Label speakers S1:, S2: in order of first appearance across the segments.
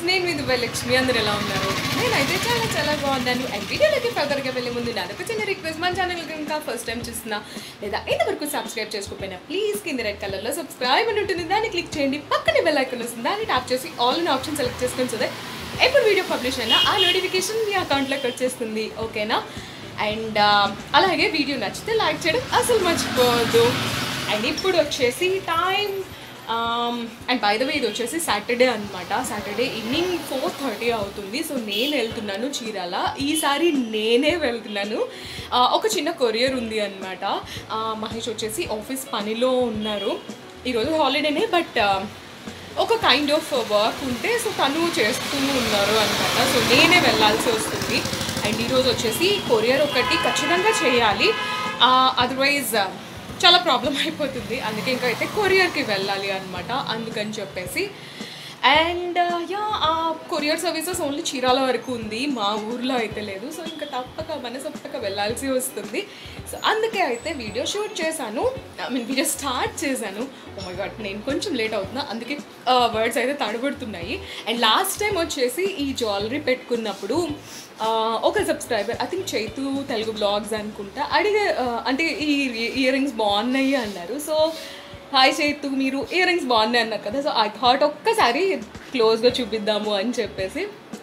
S1: నేను మీ దుబాయ్ లక్ష్మి అందరు ఎలా ఉన్నారు నేనైతే చాలా చాలా బాగున్నాను అండ్ వీడియోలోకి ఫర్దర్గా వెళ్ళే ముందు నాదొక చిన్న రిక్వెస్ట్ మన ఛానల్ ఇంకా ఫస్ట్ టైం చూస్తున్నా లేదా ఇంతవరకు సబ్స్క్రైబ్ చేసుకోకపోయినా ప్లీజ్ కింద రెడ్ కలర్లో సబ్స్క్రైబ్ అని ఉంటుంది దాన్ని క్లిక్ చేయండి పక్కనే బెల్ ఐకాన్ వస్తుంది దాన్ని ట్యాప్ చేసి ఆల్ ఇన్ ఆప్షన్ సెలెక్ట్ చేసుకొని సో ఎప్పుడు వీడియో పబ్లిష్ అయినా ఆ నోటిఫికేషన్ మీ అకౌంట్లోకి వచ్చేస్తుంది ఓకేనా అండ్ అలాగే వీడియో నచ్చితే లైక్ చేయడం అసలు మర్చిపోవద్దు అండ్ ఇప్పుడు వచ్చేసి time and by the way ఇది వచ్చేసి సాటర్డే అనమాట సాటర్డే ఈవినింగ్ ఫోర్ థర్టీ అవుతుంది సో నేను వెళ్తున్నాను చీరాల ఈసారి నేనే వెళ్తున్నాను ఆ, ఒక చిన్న కొరియర్ ఉంది అనమాట మహేష్ వచ్చేసి ఆఫీస్ పనిలో ఉన్నారు ఈరోజు హాలిడేనే బట్ ఒక కైండ్ ఆఫ్ వర్క్ ఉంటే సో తను చేస్తూ ఉన్నారు అనమాట సో నేనే వెళ్ళాల్సి వస్తుంది అండ్ ఈరోజు వచ్చేసి కొరియర్ ఒకటి ఖచ్చితంగా చేయాలి అదర్వైజ్ చాలా ప్రాబ్లం అయిపోతుంది అందుకే ఇంకా అయితే కొరియర్కి వెళ్ళాలి అనమాట అందుకని చెప్పేసి అండ్ యా ఆ కొరియర్ సర్వీసెస్ ఓన్లీ చీరాల వరకు ఉంది మా ఊర్లో అయితే లేదు సో ఇంకా తప్పక మనసొప్పక వెళ్ళాల్సి వస్తుంది సో అందుకే అయితే వీడియో షూట్ చేశాను ఐ మీన్ వీడియో స్టార్ట్ చేశాను ఓ మై గాడ్ నేను కొంచెం లేట్ అవుతున్నా అందుకే వర్డ్స్ అయితే తడబడుతున్నాయి అండ్ లాస్ట్ టైం వచ్చేసి ఈ జ్యువెలరీ పెట్టుకున్నప్పుడు ఆ, ఒక subscriber I think Chaitu Telugu blogs అనుకుంటా అడిగే ఆ, అంటే ఈ ఇయర్ రింగ్స్ బాగున్నాయి అన్నారు సో హాయ్ చైతు మీరు ఇయర్ రింగ్స్ బాగున్నాయి అన్నారు కదా సో ఐ థాట్ ఒక్కసారి క్లోజ్గా చూపిద్దాము అని చెప్పేసి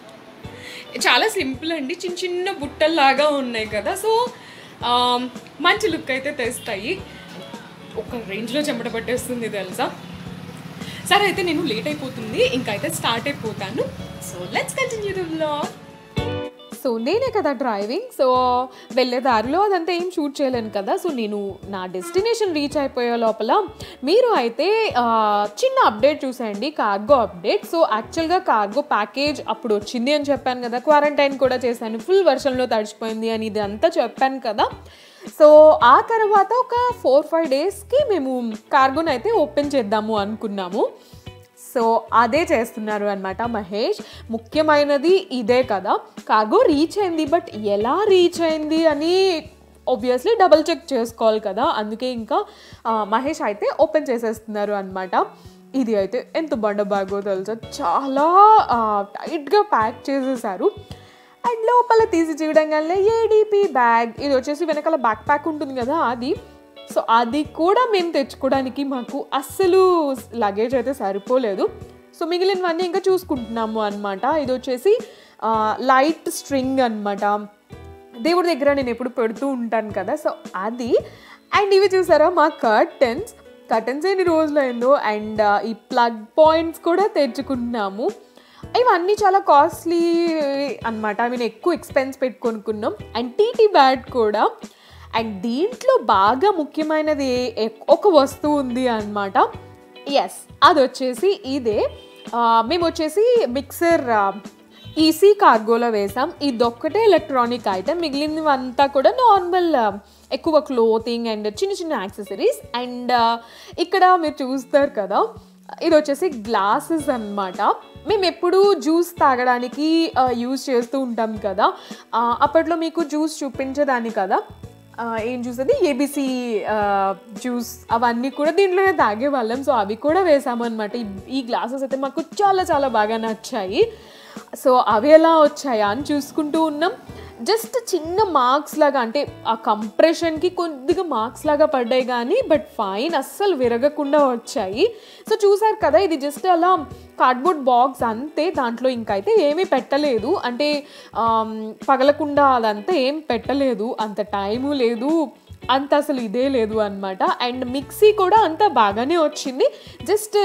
S1: చాలా సింపుల్ అండి చిన్న చిన్న బుట్టల్లాగా ఉన్నాయి కదా సో ఆ, మంచి లుక్ అయితే తెస్తాయి ఒక రేంజ్లో చెమట పట్టేస్తుంది తెలుసా సరే అయితే నేను లేట్ అయిపోతుంది ఇంకైతే స్టార్ట్ అయిపోతాను so let's continue the vlog so నేనే కదా డ్రైవింగ్ సో వెళ్ళే దారిలో అదంతా ఏం షూట్ చేయలేను కదా సో నేను నా డెస్టినేషన్ రీచ్ అయిపోయే లోపల మీరు అయితే ఆ, చిన్న అప్డేట్ చూసేయండి కార్గో అప్డేట్ సో యాక్చువల్గా కార్గో ప్యాకేజ్ అప్పుడు వచ్చింది అని చెప్పాను కదా క్వారంటైన్ కూడా చేశాను ఫుల్ వర్షంలో తడిచిపోయింది అని ఇది అంతా చెప్పాను కదా సో ఆ తర్వాత ఒక ఫోర్ ఫైవ్ డేస్కి మేము కార్గోని అయితే ఓపెన్ చేద్దాము అనుకున్నాము సో అదే చేస్తున్నారు అనమాట మహేష్ ముఖ్యమైనది ఇదే కదా కార్గో రీచ్ అయింది బట్ ఎలా రీచ్ అయింది అని ఆబ్వియస్లీ డబల్ చెక్ చేసుకోవాలి కదా అందుకే ఇంకా ఆ, మహేష్ అయితే ఓపెన్ చేసేస్తున్నారు అనమాట ఇది అయితే ఎంత బండ బ్యాగో తెలుసా చాలా టైట్గా ప్యాక్ చేసేసారు అండ్ లోపల తీసి చూడంగానే ఏడీపీ బ్యాగ్ ఇది వచ్చేసి వెనకాల బ్యాక్ ప్యాక్ ఉంటుంది కదా అది సో అది కూడా మేము తెచ్చుకోవడానికి మాకు అస్సలు లగేజ్ అయితే సరిపోలేదు సో మిగిలినవన్నీ ఇంకా చూసుకుంటున్నాము అనమాట ఇది వచ్చేసి లైట్ స్ట్రింగ్ అనమాట దేవుడి దగ్గర నేను ఎప్పుడు పెడుతూ ఉంటాను కదా సో అది అండ్ ఇవి చూసారా మా కర్టన్స్ కర్టన్స్ ఎన్ని రోజులు అయిందో అండ్ ఈ ప్లగ్ పాయింట్స్ కూడా తెచ్చుకుంటున్నాము ఇవన్నీ చాలా కాస్ట్లీ అనమాట ఐ మీన్ ఎక్కువ ఎక్స్పెన్స్ పెట్టి కొనుక్కున్నాం అండ్ టీటీ బ్యాట్ కూడా అండ్ దీంట్లో బాగా ముఖ్యమైనది ఎ- ఒక వస్తువు ఉంది అనమాట ఎస్ అది వచ్చేసి ఇదే ఆ, మేము వచ్చేసి మిక్సర్ ఈసీ కార్గోలో వేసాం ఇదొక్కటే ఎలక్ట్రానిక్ ఐటమ్ మిగిలినవంతా కూడా నార్మల్ ఎక్కువ క్లోతింగ్ అండ్ చిన్న చిన్న యాక్సెసరీస్ అండ్ ఇక్కడ మీరు చూస్తారు కదా ఇది వచ్చేసి గ్లాసెస్ అన్నమాట మేము ఎప్పుడు జ్యూస్ తాగడానికి యూజ్ చేస్తూ ఉంటాం కదా ఆ, అప్పట్లో మీకు జ్యూస్ చూపించేదాన్ని కదా ఆ, ఏం జ్యూస్ అది ఏబిసి జ్యూస్ అవన్నీ కూడా దీంట్లోనే తాగేవాళ్ళం సో అవి కూడా వేసామన్నమాట ఈ- ఈ గ్లాసెస్ అయితే మాకు చాలా చాలా బాగా నచ్చాయి సో అవి ఎలా వచ్చాయా అని చూసుకుంటూ ఉన్నాం జస్ట్ చిన్న మార్క్స్ లాగా అంటే ఆ కంప్రెషన్కి కొద్దిగా మార్క్స్ లాగా పడ్డాయి కానీ బట్ ఫైన్ అస్సలు విరగకుండా వచ్చాయి సో చూసారు కదా ఇది జస్ట్ అలా కార్డ్బోర్డ్ బాక్స్ అంతే దాంట్లో ఇంకైతే ఏమీ పెట్టలేదు అంటే ఆమ్, పగలకుండా అదంతా ఏం పెట్టలేదు అంత టైము లేదు అంత అసలు ఇదే లేదు అనమాట అండ్ మిక్సీ కూడా అంత బాగానే వచ్చింది జస్ట్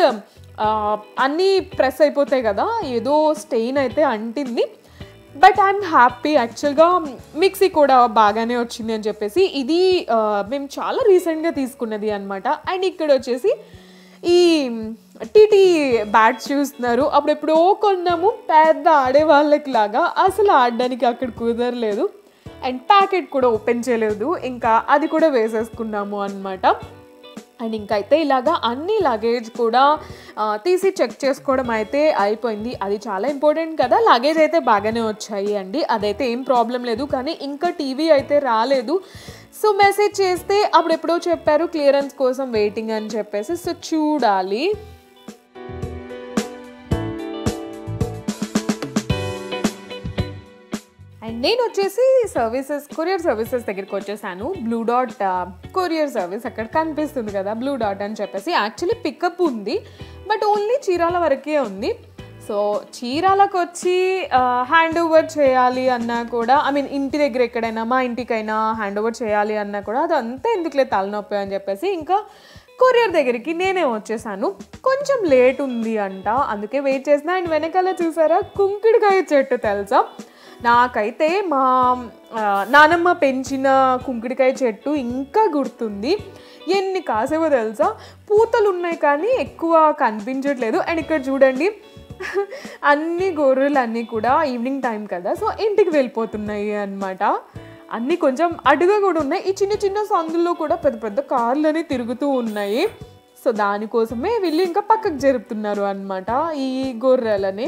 S1: అన్నీ ప్రెస్ అయిపోతాయి కదా ఏదో స్టెయిన్ అయితే అంటింది బట్ ఐఎమ్ హ్యాపీ యాక్చువల్గా మిక్సీ కూడా బాగానే వచ్చింది అని చెప్పేసి ఇది ఆ, మేము చాలా రీసెంట్గా తీసుకున్నది అనమాట అండ్ ఇక్కడ వచ్చేసి ఈ టీటీ బ్యాట్స్ చూస్తున్నారు అప్పుడు ఎప్పుడో కొన్నాము పెద్ద ఆడే వాళ్ళకి లాగా అసలు ఆడడానికి అక్కడ కుదరలేదు అండ్ ప్యాకెట్ కూడా ఓపెన్ చేయలేదు ఇంకా అది కూడా వేసేసుకున్నాము అనమాట అండ్ ఇంకైతే ఇలాగా అన్ని లగేజ్ కూడా ఆ, తీసి చెక్ చేసుకోవడం అయితే అయిపోయింది అది చాలా ఇంపార్టెంట్ కదా లగేజ్ అయితే బాగానే వచ్చాయి అండి అదైతే ఏం ప్రాబ్లం లేదు కానీ ఇంకా టీవీ అయితే రాలేదు సో మెసేజ్ చేస్తే అప్పుడు ఎప్పుడో చెప్పారు క్లియరెన్స్ కోసం వెయిటింగ్ అని చెప్పేసి సో చూడాలి అండ్ నేను వచ్చేసి సర్వీసెస్ కొరియర్ సర్వీసెస్ దగ్గరికి వచ్చేసాను బ్లూ డాట్ కొరియర్ సర్వీస్ అక్కడ కనిపిస్తుంది కదా బ్లూ డాట్ అని చెప్పేసి యాక్చువల్లీ పికప్ ఉంది బట్ ఓన్లీ చీరాల వరకే ఉంది సో చీరాలకు వచ్చి హ్యాండ్ ఓవర్ చేయాలి అన్నా కూడా ఐ మీన్ ఇంటి దగ్గర ఎక్కడైనా మా ఇంటికైనా హ్యాండ్ ఓవర్ చేయాలి అన్నా కూడా అదంతా ఎందుకులే తలనొప్పి అని చెప్పేసి ఇంకా కొరియర్ దగ్గరికి నేనే వచ్చేసాను కొంచెం లేట్ ఉంది అంట అందుకే వెయిట్ చేసిన అండ్ వెనకాల చూసారా కుంకుడుకాయ చెట్టు తెలుసా నాకైతే మా ఆ, నానమ్మ పెంచిన కుంకుడికాయ చెట్టు ఇంకా గుర్తుంది ఎన్ని కాసేవో తెలుసా పూతలు ఉన్నాయి కానీ ఎక్కువ కనిపించట్లేదు అండ్ ఇక్కడ చూడండి అన్ని గొర్రెలు అన్నీ కూడా ఈవినింగ్ టైం కదా సో ఇంటికి వెళ్ళిపోతున్నాయి అన్నమాట అన్నీ కొంచెం అడుగా కూడా ఉన్నాయి ఈ చిన్న చిన్న సందుల్లో కూడా పెద్ద పెద్ద కార్లని తిరుగుతూ ఉన్నాయి సో దానికోసమే వీళ్ళు ఇంకా పక్కకు జరుపుతున్నారు అన్నమాట ఈ గొర్రెలని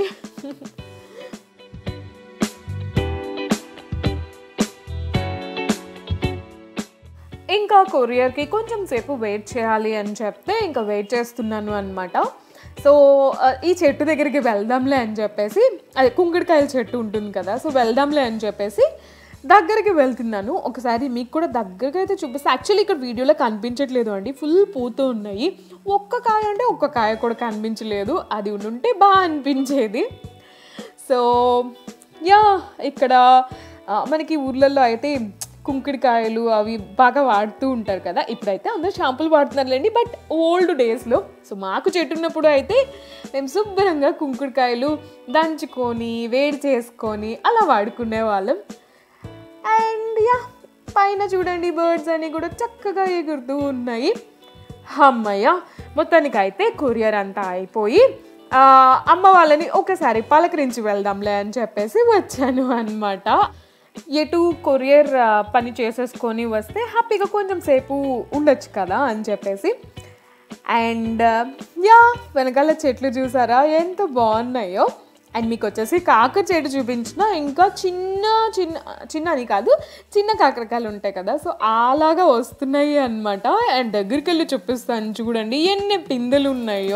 S1: ఇంకా కొరియర్కి కొంచెం సేపు వెయిట్ చేయాలి అని చెప్తే ఇంకా వెయిట్ చేస్తున్నాను అనమాట సో ఆ, ఈ చెట్టు దగ్గరికి వెళ్దాంలే అని చెప్పేసి అదే కుంకుడుకాయల చెట్టు ఉంటుంది కదా సో వెళ్దాంలే అని చెప్పేసి దగ్గరికి వెళ్తున్నాను ఒకసారి మీకు కూడా దగ్గరగా అయితే చూపిస్తే యాక్చువల్లీ ఇక్కడ వీడియోలో కనిపించట్లేదు అండి ఫుల్ పూతూ ఉన్నాయి ఒక్క కాయ అంటే ఒక్క కాయ కూడా కనిపించలేదు అది ఉంటే బాగా అనిపించేది సో యా ఇక్కడ ఆ, మనకి ఊర్లలో అయితే కుంకుడికాయలు అవి బాగా వాడుతూ ఉంటారు కదా ఇప్పుడైతే అందరూ షాంపులు వాడుతున్నారులేండి బట్ ఓల్డ్ డేస్లో సో మాకు చెట్టు ఉన్నప్పుడు అయితే మేము శుభ్రంగా కుంకుడికాయలు దంచుకొని వేడి చేసుకొని అలా వాడుకునే వాళ్ళం అండ్ యా పైన చూడండి బర్డ్స్ అన్ని కూడా చక్కగా ఎగురుతూ ఉన్నాయి అమ్మయ్య మొత్తానికి అయితే కొరియర్ అంతా అయిపోయి ఆ, అమ్మ వాళ్ళని ఒకసారి పలకరించి వెళ్దాంలే అని చెప్పేసి వచ్చాను అనమాట ఎటు కొరియర్ ఆ, పని చేసేసుకొని వస్తే హ్యాపీగా కొంచెం సేపు ఉండొచ్చు కదా అని చెప్పేసి అండ్ యా వెనకాల చెట్లు చూసారా ఎంత బాగున్నాయో అండ్ మీకు వచ్చేసి కాకర చెట్టు చూపించిన ఇంకా చిన్న చిన్న చిన్న అని కాదు చిన్న కాకరకాయలు ఉంటాయి కదా సో అలాగా వస్తున్నాయి అన్నమాట అండ్ దగ్గరికి వెళ్ళి చూపిస్తాను చూడండి ఎన్ని పిందెలు ఉన్నాయో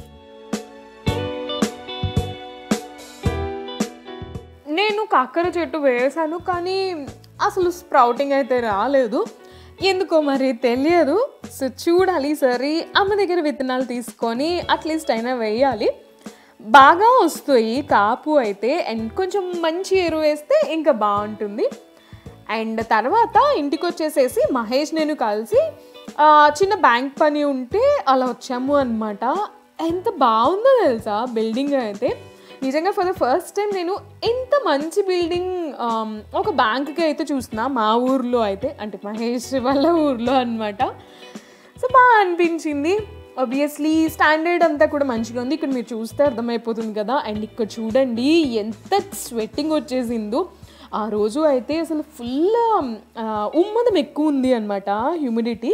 S1: నేను కాకర చెట్టు వేసాను కానీ అసలు స్ప్రౌటింగ్ అయితే రాలేదు ఎందుకో మరి తెలియదు సో చూడాలి సరే అమ్మ దగ్గర విత్తనాలు తీసుకొని అట్లీస్ట్ అయినా వేయాలి బాగా వస్తాయి కాపు అయితే అండ్ కొంచెం మంచి ఎరువు వేస్తే ఇంకా బాగుంటుంది అండ్ తర్వాత ఇంటికి వచ్చేసేసి మహేష్ నేను కలిసి ఆ, చిన్న బ్యాంక్ పని ఉంటే అలా వచ్చాము అనమాట ఎంత బాగుందో తెలుసా బిల్డింగ్ అయితే నిజంగా ఫర్ ద ఫస్ట్ టైం నేను ఇంత మంచి బిల్డింగ్ ఒక బ్యాంక్కి అయితే చూస్తున్నా మా ఊర్లో అయితే అంటే మహేష్ వాళ్ళ ఊర్లో అనమాట సో బాగా అనిపించింది ఆబ్వియస్లీ స్టాండర్డ్ అంతా కూడా మంచిగా ఉంది ఇక్కడ మీరు చూస్తే అర్థమైపోతుంది కదా అండ్ ఇక్కడ చూడండి ఎంత స్వెట్టింగ్ వచ్చేసిందో ఆ రోజు అయితే అసలు ఫుల్ ఉమ్మదం ఎక్కువ ఉంది అనమాట హ్యూమిడిటీ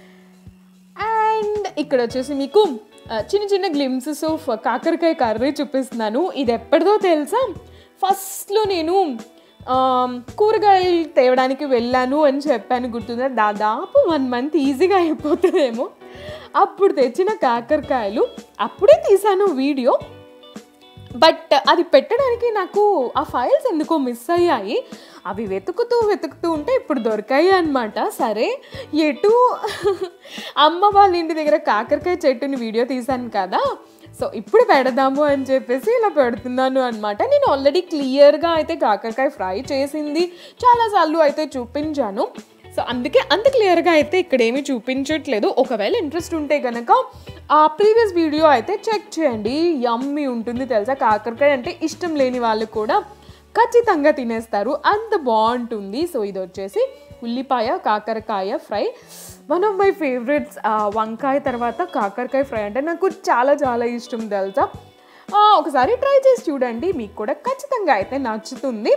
S1: అండ్ ఇక్కడ వచ్చేసి మీకు ఆ, చిన్న చిన్న గ్లిమ్సెస్ ఆఫ్ కాకరకాయ కర్రీ చూపిస్తున్నాను ఇది ఎప్పటిదో తెలుసా ఫస్ట్లో నేను ఆ, కూరగాయలు తేవడానికి వెళ్ళాను అని చెప్పాను గుర్తుందా దాదాపు వన్ మంత్ ఈజీగా అయిపోతుందేమో అప్పుడు తెచ్చిన కాకరకాయలు అప్పుడే తీసాను వీడియో బట్ అది పెట్టడానికి నాకు ఆ ఫైల్స్ ఎందుకో మిస్ అయ్యాయి అవి వెతుకుతూ వెతుకుతూ ఉంటే ఇప్పుడు దొరికాయి అనమాట సరే ఎటు అమ్మ వాళ్ళ ఇంటి దగ్గర కాకరకాయ చెట్టుని వీడియో తీశాను కదా సో ఇప్పుడు పెడదాము అని చెప్పేసి ఇలా పెడుతున్నాను అనమాట నేను ఆల్రెడీ క్లియర్గా అయితే కాకరకాయ ఫ్రై చేసింది చాలాసార్లు అయితే చూపించాను సో అందుకే అంత క్లియర్గా అయితే ఇక్కడ ఏమీ చూపించట్లేదు ఒకవేళ ఇంట్రెస్ట్ ఉంటే కనుక ఆ ప్రీవియస్ వీడియో అయితే చెక్ చేయండి యమ్మీ ఉంటుంది తెలుసా కాకరకాయ అంటే ఇష్టం లేని వాళ్ళు కూడా ఖచ్చితంగా తినేస్తారు అంత బాగుంటుంది సో ఇది వచ్చేసి ఉల్లిపాయ కాకరకాయ fry one of my favourites వంకాయ తర్వాత కాకరకాయ ఫ్రై అంటే నాకు చాలా చాలా ఇష్టం తెలుసా ఆ, ఒకసారి ట్రై చేసి చూడండి మీకు కూడా ఖచ్చితంగా అయితే నచ్చుతుంది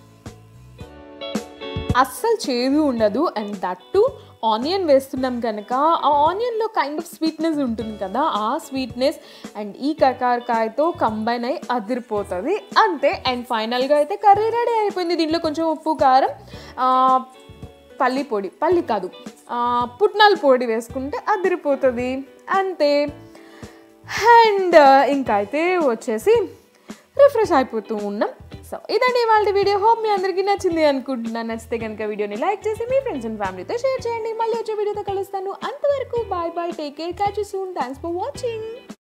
S1: అస్సలు చేదు ఉండదు అండ్ దట్టు ఆనియన్ వేస్తున్నాం కనుక ఆ ఆనియన్లో కైండ్ ఆఫ్ స్వీట్నెస్ ఉంటుంది కదా ఆ స్వీట్నెస్ అండ్ ఈ కకారకాయతో కంబైన్ అయి అదిరిపోతుంది అంతే అండ్ ఫైనల్గా అయితే కర్రీ రెడీ అయిపోయింది దీంట్లో కొంచెం ఉప్పు కారం ఆ, పల్లి పొడి పల్లి కాదు ఆ, పుట్నాల పొడి వేసుకుంటే అదిరిపోతుంది అంతే అండ్ ఇంకా అయితే వచ్చేసి రిఫ్రెష్ అయిపోతూ ఉన్నాం సో ఇదండి వాళ్ళ వీడియో హోప్ మీ అందరికీ నచ్చింది అనుకుంటున్నాను నచ్చితే కనుక వీడియోని లైక్ చేసి మీ ఫ్రెండ్స్ అండ్ ఫ్యామిలీతో షేర్ చేయండి మళ్ళీ వచ్చే వీడియోతో కలుస్తాను అంతవరకు bye bye take care catch soon thanks for watching